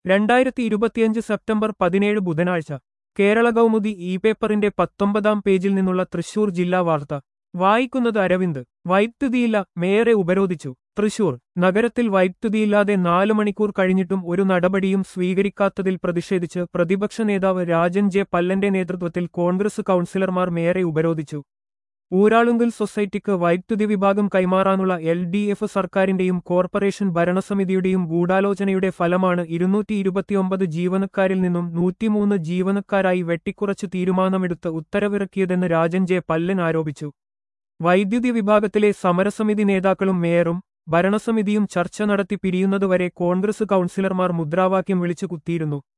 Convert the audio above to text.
രണ്ടായിരത്തി ഇരുപത്തിയഞ്ച് സെപ്റ്റംബർ പതിനേഴ് ബുധനാഴ്ച കേരള കൗമുദി ഇ പേപ്പറിന്റെ പത്തൊമ്പതാം പേജിൽ നിന്നുള്ള തൃശൂർ ജില്ലാ വാർത്ത വായിക്കുന്നത് അരവിന്ദ് വൈദ്യുതിയില്ല മേയറെ ഉപരോധിച്ചു തൃശൂർ നഗരത്തിൽ വൈദ്യുതിയില്ലാതെ നാലു മണിക്കൂർ കഴിഞ്ഞിട്ടും ഒരു നടപടിയും സ്വീകരിക്കാത്തതിൽ പ്രതിഷേധിച്ച് പ്രതിപക്ഷ നേതാവ് രാജൻ ജെ പല്ലന്റെ നേതൃത്വത്തിൽ കോൺഗ്രസ് കൗൺസിലർമാർ മേയറെ ഉപരോധിച്ചു ഊരാളുങ്കൽ സൊസൈറ്റിക്ക് വൈദ്യുതി വിഭാഗം കൈമാറാനുള്ള എൽ ഡി എഫ് സർക്കാരിന്റെയും കോർപ്പറേഷൻ ഭരണസമിതിയുടെയും ഗൂഢാലോചനയുടെ ഫലമാണ് ഇരുന്നൂറ്റി ഇരുപത്തിയൊമ്പത് ജീവനക്കാരിൽ നിന്നും നൂറ്റിമൂന്ന് ജീവനക്കാരായി വെട്ടിക്കുറച്ച് തീരുമാനമെടുത്ത് ഉത്തരവിറക്കിയതെന്ന് രാജൻ ജെ പല്ലൻ ആരോപിച്ചു വൈദ്യുതി വിഭാഗത്തിലെ സമരസമിതി നേതാക്കളും മേയറും ഭരണസമിതിയും ചർച്ച നടത്തി പിരിയുന്നതുവരെ കോൺഗ്രസ് കൗൺസിലർമാർ മുദ്രാവാക്യം വിളിച്ചു കുത്തിയിരുന്നു